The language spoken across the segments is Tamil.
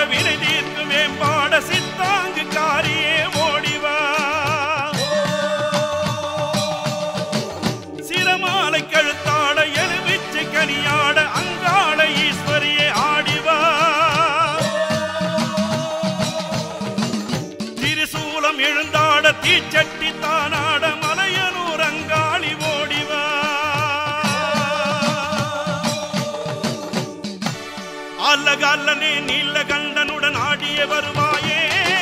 வினை தீர்க்கும் மேம்பாட சித்தாங்கு காரியே ஓடிவா சிரமாலை கழுத்தாட எலுமிச்சை கனியாட அங்காள ஈஸ்வரியே ஆடிவா திரிசூலம் எழுந்தாட தீச்சட்டி தானாட மலையனூர் அங்காளி ஓடிவா அல்லகல்லனே நீல கண்டனுடன் ஆடிய வருவாயே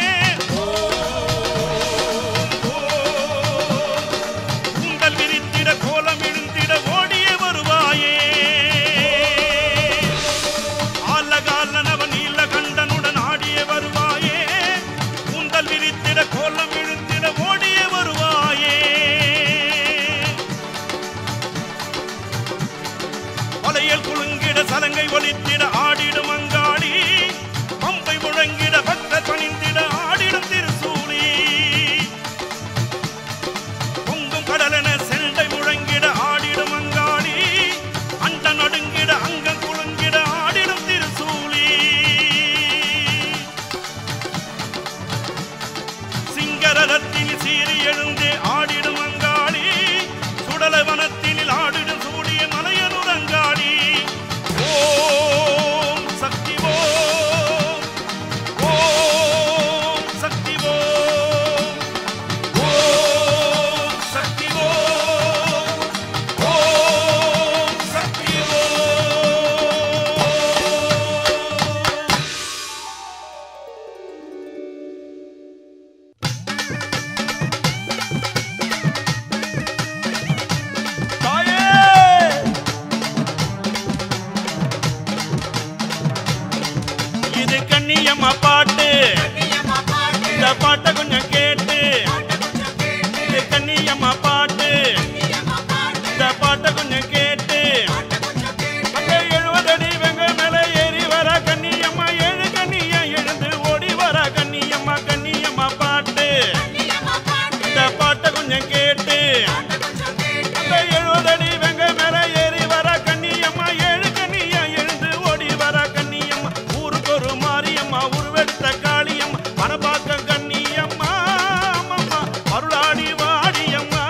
உங்கள் விரித்திட கோலம் இழுந்திட ஓடிய வருவாயே ஆலகாலனவன் நீல கண்டனுடன் ஆடிய வருவாயே உங்கள் விரித்திட கோலம் இழுந்திட ஓடிய வருவாயே வளையல் குலுங்கிட சலங்கை ஒலித்திட ஆடிடும் அங்காளி பம்பை முழங்கிட பக்தர் பணிந்திட ஆடிடும் திருசூலி பொங்கும் கடலென செண்டை முழங்கிட ஆடிடும் அங்காளி அண்ட நடுங்கிட அங்கம் குலுங்கிட ஆடிடும் திருசூலி சிங்கரத்தில் சீறி எழுந்தே ஆடிடும் அங்காளி சுடல வனத்தில் ஆடிடும் சூடிய மலையனூர் அங்காளி ஓம் சக்தி ஓம் ஓம் சக்தி ஓம் ஓம் சக்தி ஓம் ஓம் சக்தி ஓம் தாயே இது கண்ணியம்மா பாட்டு இந்த பாட்டை கொஞ்சம் கேட்டு இது கண்ணியம்மா பாட்டு இந்த பாட்டை கொஞ்சம் கேட்டு அந்த எழுபதடி வெங்க மேல ஏறி வர கண்ணியம்மா ஏழு கண்ணியா எழுந்து ஓடி வர கண்ணியம்மா கண்ணியம்மா பாட்டு இந்த பாட்டை கொஞ்சம் கேட்டு அந்த எழுபதடி வெங்க மேல ஏறி வர கண்ணியம்மா ஏழு கண்ணியா எழுந்து ஓடி வர கண்ணியம்மா ஊருக்கு ஒரு மாரியம்மா உருவெடுத்த காளியம்மா மனப்பாக்கம் கண்ணியம்மா அம்மம்மா அருளாடி வாடியம்மா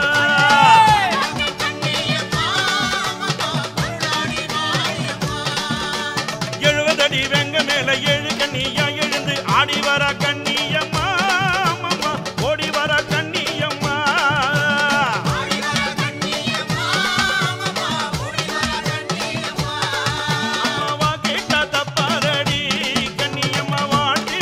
எழுபதடி வெங்க மேல ஏழு கண்ணியா எழுந்து ஆடி வர கண்ணியம்மா அம்மம்மா ஓடி வர கண்ணியம்மா அம்மாவா கேட்டா தப்பாரடி கண்ணியம்மா வாழ்த்தி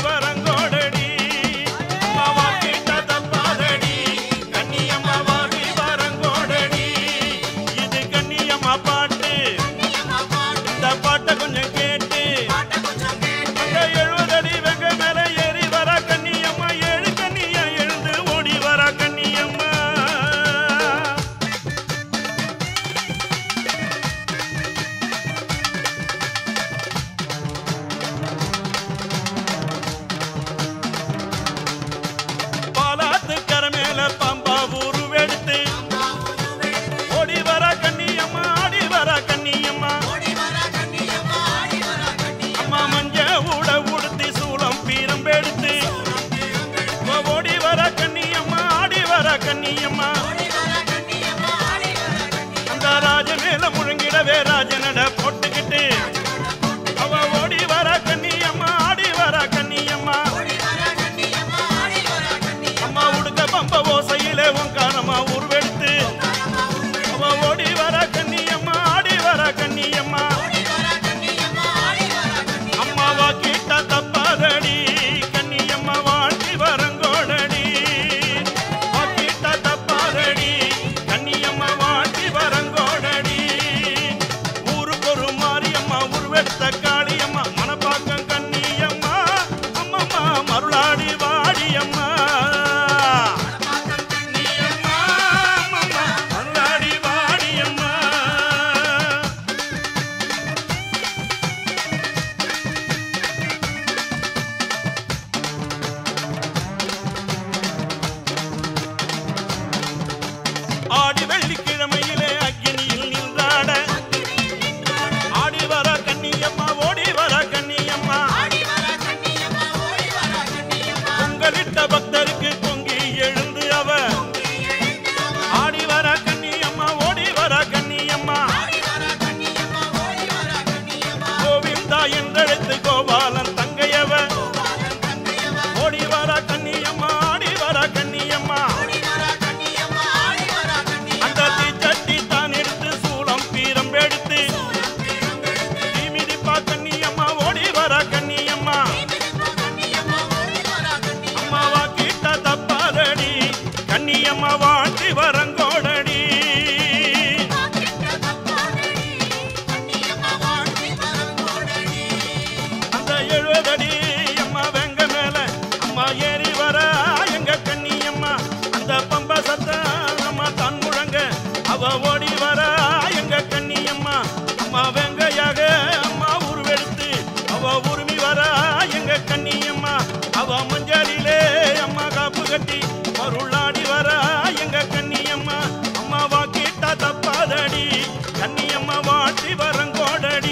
கட்டி மருளாடி வர எங்க கன்னியம்மா அம்மாவா கேட்டா தப்பாதடி கன்னியம்மா வாழ்த்தி வரங்கோடடி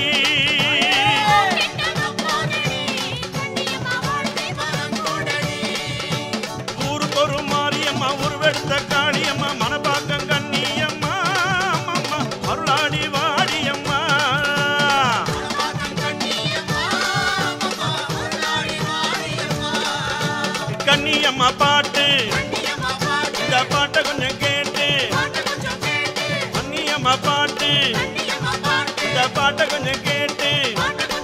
ஊருக்கு ஒரு மாரியம்மா உருவெடுத்த காளியம்மா மனப்பாக்கம் கண்ணியம்மா அம்மம்மா அருளாடி வாடியம்மா கண்ணியம்மா பாட்டு இந்த பாட்டை கொஞ்சம் கேட்டு கண்ணியம்மா பாட்டு இந்த பாட்டை கொஞ்சம் கேட்டு